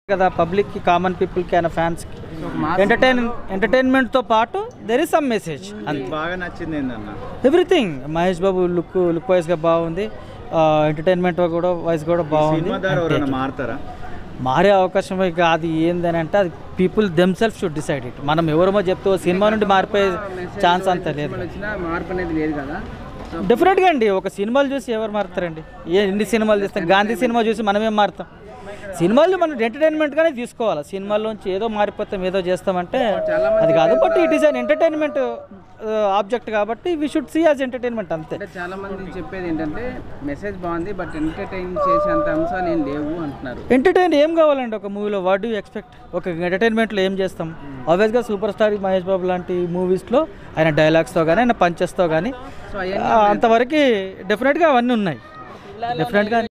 కదా పబ్లిక్కి కామన్ పీపుల్కి అయినా ఫ్యాన్స్కి ఎంటర్టైన్ ఎంటర్టైన్మెంట్తో పాటు దెర్ ఇస్ సమ్ మెసేజ్ అంతే బాగా నచ్చింది ఏందన్న everything Mahesh Babu look look వైజ్గా బాగుంది ఎంటర్టైన్మెంట్ కూడా వైజ్ కూడా బాగుంది సినిమా ద్వారా ఎవరైనా మారుతారా మారే అవకాశం ఇక అది ఏందని అంటే అది people themselves should decide it మనం ఎవరమో చెప్తూ సినిమా నుండి మారిపోయే ఛాన్స్ అంత లేదు వచ్చినా మార్పు అనేది లేదు కదా సో డెఫినెట్గా అండి ఒక సినిమాలు చూసి ఎవరు మారుతారండి ఏ ఎన్ని సినిమాలు చూస్తాం గాంధీ సినిమా చూసి మనమేం మారుతాం సినిమాలు మనం ఎంటర్టైన్మెంట్గానే తీసుకోవాలి సినిమాల్లోంచి ఏదో మారిపోతాం ఏదో చేస్తామంటే అది కాదు but it is an entertainment object కాబట్టి we should see as entertainment అంతే అంటే చాలా మంది చెప్పేది ఏంటంటే మెసేజ్ బాగుంది బట్ ఎంటర్టైన్ చేసేంత అంశాలు ఏం లేవు అంటున్నారు ఎంటర్టైన్ ఏం కావాలండి ఒక మూవీలో వాట్ డూ ఎక్స్పెక్ట్ ఒక ఎంటర్టైన్మెంట్లో ఏం చేస్తాం ఆబ్వియస్గా సూపర్ స్టార్ మహేష్ బాబు లాంటి మూవీస్లో ఆయన డైలాగ్స్తో కానీ ఆయన పంచెస్తో కానీ సో అవన్నీ అంతవరకు డెఫినెట్గా అవన్నీ ఉన్నాయి డెఫినెట్గా